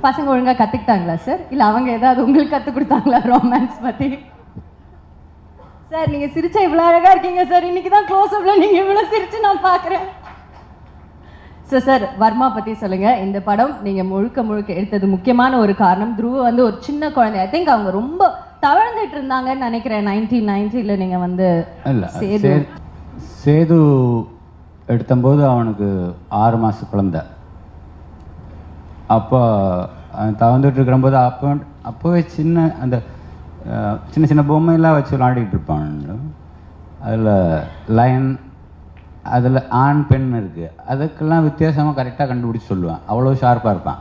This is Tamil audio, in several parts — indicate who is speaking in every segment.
Speaker 1: பசங்க ஒழுங்கா கத்துக்கிட்டாங்களா சார் இல்ல அவங்க ஏதாவது உங்களுக்கு கத்து கொடுத்தாங்களா ரொமான்ஸ் பத்தி சார் நீங்க சிரிச்சா இவ்வளவு அழகா இருக்கீங்க சார் இன்னைக்கு தான் க்ளோஸ் அப்ல நீங்க இவ்வளவு சிரிச்சு நான் பாக்குறேன் சார் சார் வர்மா பத்தி சொல்லுங்க இந்த படம் நீங்க முழுக்க முழுக்க எடுத்தது முக்கியமான ஒரு காரணம் துருவ வந்து ஒரு சின்ன குழந்தை ஐ திங்க் அவங்க ரொம்ப தவழ்ந்துட்டு இருந்தாங்கன்னு நினைக்கிறேன் நைன்டீன் நைன்டில நீங்க வந்து
Speaker 2: இல்லை
Speaker 1: சேது
Speaker 2: சேது எடுத்தம்போது அவனுக்கு ஆறு மாத குழந்த அப்போ அவன் தவந்துட்டு இருக்கிறம்போது அப்போ அப்போவே சின்ன அந்த அஹ், சின்ன சின்ன பொம்மையெல்லாம் வச்சு விளாடிட்டு இருப்பான் அதில் லைன் அதில் ஆண் பெண் இருக்குது அதுக்கெல்லாம் வித்தியாசமாக கரெக்டாக கண்டுபிடிச்சி சொல்லுவேன் அவ்வளோ ஷார்ப்பாக இருப்பான்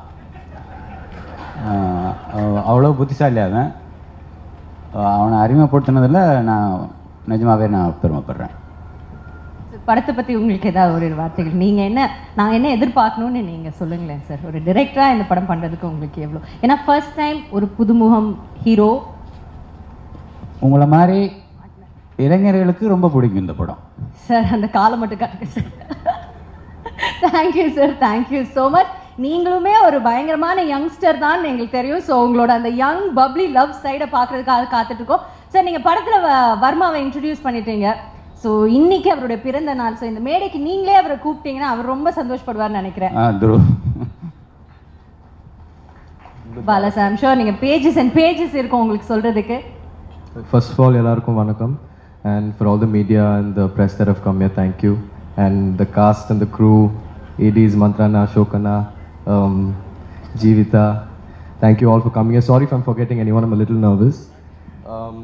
Speaker 2: அஹ், அவ- அவ்வளோ புத்திசாலி அவன் அவனை அறிமுகப்படுத்தினதில் நான் நிஜமாவே நான் பெருமைப்படுறேன்
Speaker 1: படத்தை பத்தி உங்களுக்கு ஏதாவது ஒரு வார்த்தைகள் நீங்க என்ன நான் என்ன எதிர்பார்க்கணும்னு நீங்க சொல்லுங்களேன் சார் ஒரு டிரெக்டரா இந்த படம் பண்றதுக்கு உங்களுக்கு எவ்வளவு ஏன்னா ஃபர்ஸ்ட் டைம் ஒரு புதுமுகம் ஹீரோ
Speaker 2: உங்களை மாதிரி இளைஞர்களுக்கு ரொம்ப பிடிக்கும் இந்த படம்
Speaker 1: சார் அந்த காலை மட்டும் காட்டுங்க sir thank you sir thank you so much நீங்களுமே ஒரு பயங்கரமான யங்ஸ்டர் தான் எங்களுக்கு தெரியும் ஸோ உங்களோட அந்த யங் பப்ளி லவ் சைடை பார்க்கறதுக்காக காத்துட்டு இருக்கோம் சார் நீங்கள் படத்தில் வர்மாவை இன்ட்ரடியூஸ் பண்ணிட்டீங்க ஸோ இன்னைக்கு அவருடைய பிறந்த நாள் ஸோ இந்த மேடைக்கு நீங்களே அவரை கூப்பிட்டீங்கன்னா அவர் ரொம்ப சந்தோஷப்படுவார்னு நினைக்கிறேன்
Speaker 2: ஆ Dhruv
Speaker 1: Bala sir I'm sure நீங்கள் பேஜஸ் அண்ட் பேஜஸ் இருக்கும் உங்களுக்கு சொல்கிறதுக்கு
Speaker 3: First of all, எல்லாருக்கும் வணக்கம் and for all the media and the press that have come here, thank you. And the cast and the crew, ADs, Mantrana, Shokana, um, Jeevita, thank you all for coming here. Sorry if I'm forgetting anyone, I'm a little nervous. Um,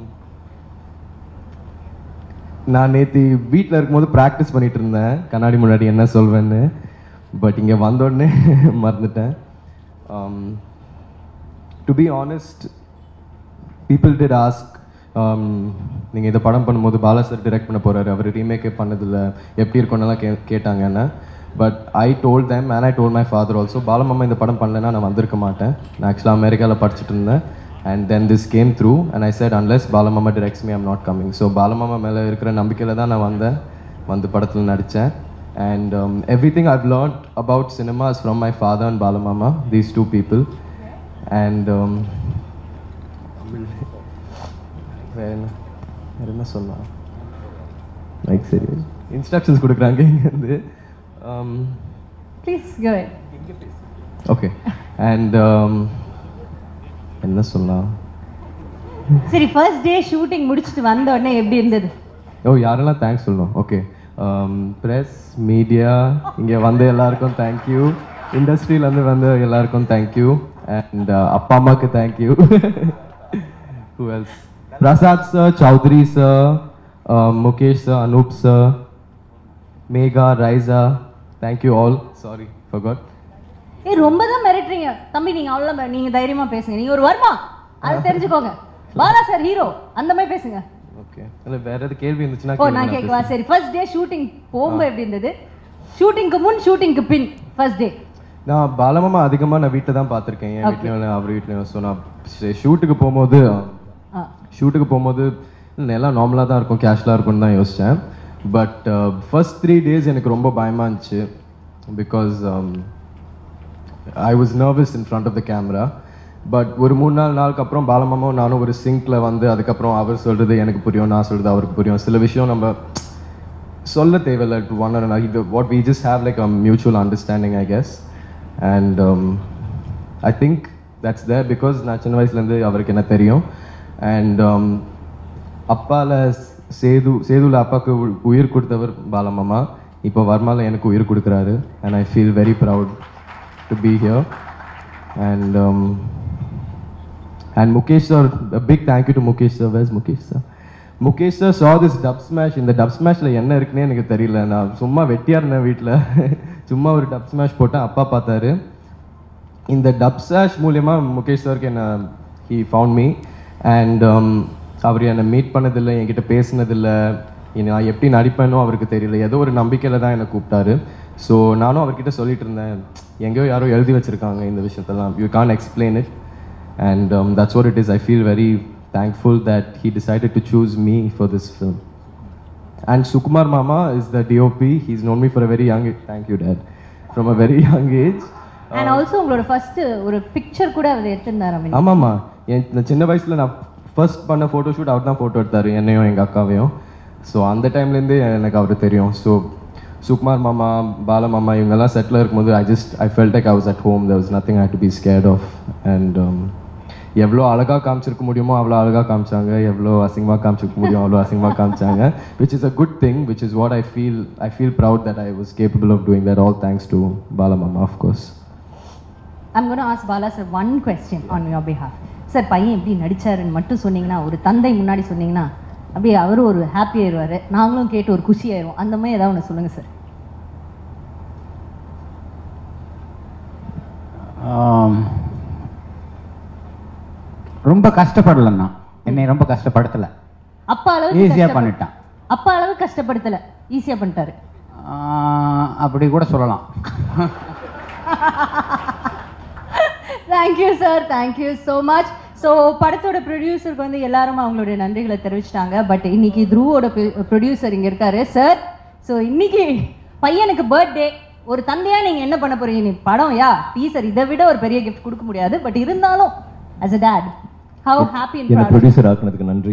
Speaker 3: நான் நேற்று வீட்டில் இருக்கும்போது ப்ராக்டிஸ் பண்ணிட்டு இருந்தேன் கண்ணாடி முன்னாடி என்ன சொல்வேன்னு பட் இங்கே வந்தோடனே மறந்துட்டேன் to be honest people did ask நீங்கள் இந்த படம் பண்ணும்போது பாலா சார் டிரெக்ட் பண்ண போகிறாரு அவர் ரீமேக்கே பண்ணதில்ல எப்படி இருக்கும்னுலாம் கே கேட்டாங்க என்ன but I told them and I told my father also பாலமாமா இந்த படம் பண்ணலன்னா நான் வந்திருக்க மாட்டேன் நான் ஆக்சுவலாக அமெரிக்காவில் படிச்சுட்டு இருந்தேன் and then this came through and I said unless பாலமாமா directs me i'm not coming so பாலமாமா மேலே இருக்கிற நம்பிக்கையில் தான் நான் வந்தேன் வந்து படத்தில் நடித்தேன் and everything I've learnt about cinema is from my father and பாலமாமா தீஸ் டூ பீப்புள் அண்ட் வேற என்ன வேற என்ன சொல்லலாம் லைக் சரி இன்ஸ்ட்ரக்ஷன்ஸ் கொடுக்குறாங்க இங்கேருந்து
Speaker 1: ப்ளீஸ் கோ
Speaker 3: ஓகே அண்ட் என்ன சொல்லலாம்
Speaker 1: சரி ஃபர்ஸ்ட் டே ஷூட்டிங் முடிச்சுட்டு வந்த உடனே எப்படி இருந்தது
Speaker 3: ஓ யாரெல்லாம் தேங்க்ஸ் சொல்லணும் ஓகே ப்ரெஸ் மீடியா இங்கே வந்த எல்லாருக்கும் தேங்க்யூ இண்டஸ்ட்ரியிலேருந்து வந்த எல்லாருக்கும் தேங்க்யூ அண்ட் அப்பா அம்மாவுக்கு thank you who else Prasad sir Chowdary sir Mukesh sir Anoop sir Megha Raiza thank you all sorry forgot
Speaker 1: ஏய் ரொம்ப தான் மிரட்டுறீங்க தம்பி நீங்க அவ்வளோ நீங்க தைரியமா பேசுங்க நீங்க ஒரு வர்மா அது தெரிஞ்சுக்கோங்க பாலா சார் ஹீரோ அந்த மாதிரி பேசுங்க
Speaker 3: ஓகே இல்லை வேற எது கேள்வி இருந்துச்சுன்னா
Speaker 1: ஓ
Speaker 3: கேளுங்க,
Speaker 1: நான்
Speaker 3: நான்
Speaker 1: கேட்கவா சரி ஃபர்ஸ்ட் டே ஷூட்டிங் போகும்போது எப்படி இருந்தது ஷூட்டிங்க்கு முன் ஷூட்டிங்க்கு பின் ஃபர்ஸ்ட் டே
Speaker 3: நான் பாலமாமா அதிகமாக நான் வீட்டில் தான் பார்த்துருக்கேன் என் வீட்லையும் அவர் வீட்லையும் ஸோ நான் ஷூட்டுக்கு போகும்போது
Speaker 1: ஆ
Speaker 3: ஷூட்டுக்கு போகும்போது இல்லை, எல்லாம் நார்மலாக தான் இருக்கும் கேஷ்லாக இருக்கும்னு தான் யோசித்தேன் பட் ஃபர்ஸ்ட் த்ரீ டேஸ் எனக்கு ரொம்ப பயமாக இருந்துச்சு because I was nervous in front of the camera but ஒரு மூணு நாலு நாளுக்கு அப்புறம் பாலமாமாவும் நானும் ஒரு சிங்க்ல வந்து அதுக்கப்புறம் அவர் சொல்கிறது எனக்கு புரியும் நான் சொல்கிறது அவருக்கு புரியும் சில விஷயம் நம்ம சொல்ல தேவையில்ல டு ஒன் இது what we just have like a mutual understanding I guess and I think that's there because நான் சின்ன வயசுலேருந்து அவருக்கு என்ன தெரியும் அண்ட் அப்பால சேது சேதுல அப்பாவுக்கு உ- உயிர் கொடுத்தவர் பாலமாமா இப்போ வர்மால எனக்கு உயிர் கொடுக்குறாரு and I feel very proud to be here and And Mukesh sir, a big thank you to Mukesh sir. Where's Mukesh sir? Mukesh sir saw this dub smash. இந்த dub smashல என்ன இருக்குன்னே எனக்கு தெரியல நான் சும்மா வெட்டியா இருந்தேன் வீட்டில் சும்மா ஒரு dub smash போட்டேன் அப்பா பார்த்தாரு இந்த டப் ஸ்மாஷ் மூலியமா முகேஷ் சாருக்கு என்ன ஹி ஃபவுண்ட் மீ அண்ட் அவர் என்னை மீட் பண்ணதில்லை என்கிட்ட பேசினதில்லை நான் எப்படி நடிப்பேனோ அவருக்கு தெரியல ஏதோ ஒரு நம்பிக்கையில் தான் என்னை கூப்பிட்டாரு ஸோ நானும் அவர்கிட்ட சொல்லிட்டு இருந்தேன் எங்கேயோ யாரோ எழுதி வச்சிருக்காங்க இந்த விஷயத்தெல்லாம் you can explain it and that's what it is I feel very thankful that he decided to choose me for this film And Sukumar Mama is the DOP. He's known me for a very young age. Thank you, Dad. From a very young age.
Speaker 1: And also உங்களோட ஃபர்ஸ்ட் ஒரு பிக்சர் கூட அவர் எடுத்திருந்தாரு I mean.
Speaker 3: ஆமாம்மா என் இந்த சின்ன வயசில் நான் ஃபர்ஸ்ட் பண்ண ஃபோட்டோ ஷூட் அவர் தான் ஃபோட்டோ எடுத்தார் என்னையும் எங்கள் அக்காவையும் ஸோ அந்த டைம்லேருந்தே எனக்கு அவர் தெரியும் ஸோ சுகுமார் மாமா பால மாமா இவங்கெல்லாம் செட்டில் இருக்கும்போது I just I felt like I was at home there was nothing I had to be scared of and எவ்வளோ அழகாக காமிச்சிருக்க முடியுமோ அவ்வளோ அழகாக காமிச்சாங்க எவ்வளோ அசிங்கமாக காமிச்சிருக்க முடியும் அவ்வளோ அசிங்கமாக காமிச்சாங்க which is a good thing which is what I feel I feel proud that I was capable of doing that all thanks to Bala Mama of course
Speaker 1: I'm going to ask Bala sir one question on your behalf. Sir பையன் எப்படி நடிச்சாருன்னு மட்டும் சொன்னீங்கன்னா ஒரு தந்தை முன்னாடி சொன்னீங்கன்னா அப்படியே அவரும் ஒரு ஹாப்பி ஆயிடுவாரு நாங்களும் கேட்டு ஒரு குஷி ஆயிரும் அந்த மாதிரி ஏதாவது ஒன்று சொல்லுங்க சார்
Speaker 2: ஆம். ரொம்ப கஷ்டப்படலண்ணா என்னை ரொம்ப கஷ்டப்படுத்தலை
Speaker 1: அப்பா அளவுக்கு
Speaker 2: ஈஸியாக
Speaker 1: கஷ்டப்ப-
Speaker 2: பண்ணிட்டான்
Speaker 1: அப்பா அளவு கஷ்டப்படுத்தல ஈஸியா பண்ணிட்டாரு
Speaker 2: ஆ, அப்படி கூட சொல்லலாம்
Speaker 1: thank you sir thank you so much so படத்தோட ப்ரொடியூசருக்கு வந்து எல்லாரும் அவங்களுடைய நன்றிகளை தெரிவிச்சிட்டாங்க பட் இன்னைக்கு த்ரூவோட ப்ரொடியூசர் இங்கே இருக்காரு சார் ஸோ இன்னைக்கு பையனுக்கு பர்த்டே ஒரு தந்தையா நீங்க என்ன பண்ண போறீங்க நீ படம் யா டீசர் இதை விட ஒரு பெரிய கிஃப்ட் கொடுக்க முடியாது பட் இருந்தாலும் as a dad how happy and
Speaker 4: என்னை
Speaker 1: proud
Speaker 4: ப்ரொடியூசர் ஆக்குனதுக்கு நன்றி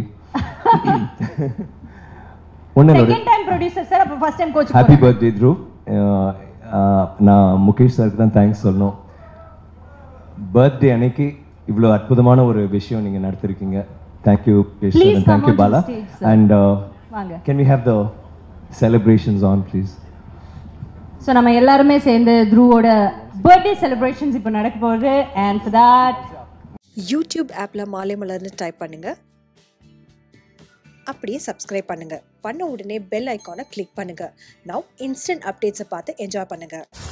Speaker 4: ஒன்று என்னோட
Speaker 1: செகண்ட் டைம் ப்ரொடியூசர் சார் அப்போ first time coach
Speaker 4: happy birthday through நான் முகேஷ் சாருக்கு தான் தேங்க்ஸ் சொல்லணும் பர்த்டே அன்னைக்கு இவ்வளோ அற்புதமான ஒரு விஷயம் நீங்கள் நடத்திருக்கீங்க thank you Mukesh
Speaker 1: Please
Speaker 4: sir
Speaker 1: come
Speaker 4: thank you
Speaker 1: onto
Speaker 4: Bala
Speaker 1: the stage, sir.
Speaker 4: And
Speaker 1: வாங்க
Speaker 4: can we have the celebrations on please
Speaker 1: so நம்ம எல்லாருமே சேர்ந்து த்ரூவோட பர்த்டே செலிப்ரேஷன்ஸ் இப்போ நடக்க போகுது அண்ட் for that
Speaker 5: யூடியூப் ஆப்பில் மாலை மலர்னு டைப் பண்ணுங்க அப்படியே சப்ஸ்கிரைப் பண்ணுங்க பண்ண உடனே பெல் ஐக்கானை கிளிக் பண்ணுங்க நவ் இன்ஸ்டன்ட் அப்டேட்ஸை பார்த்து என்ஜாய் பண்ணுங்க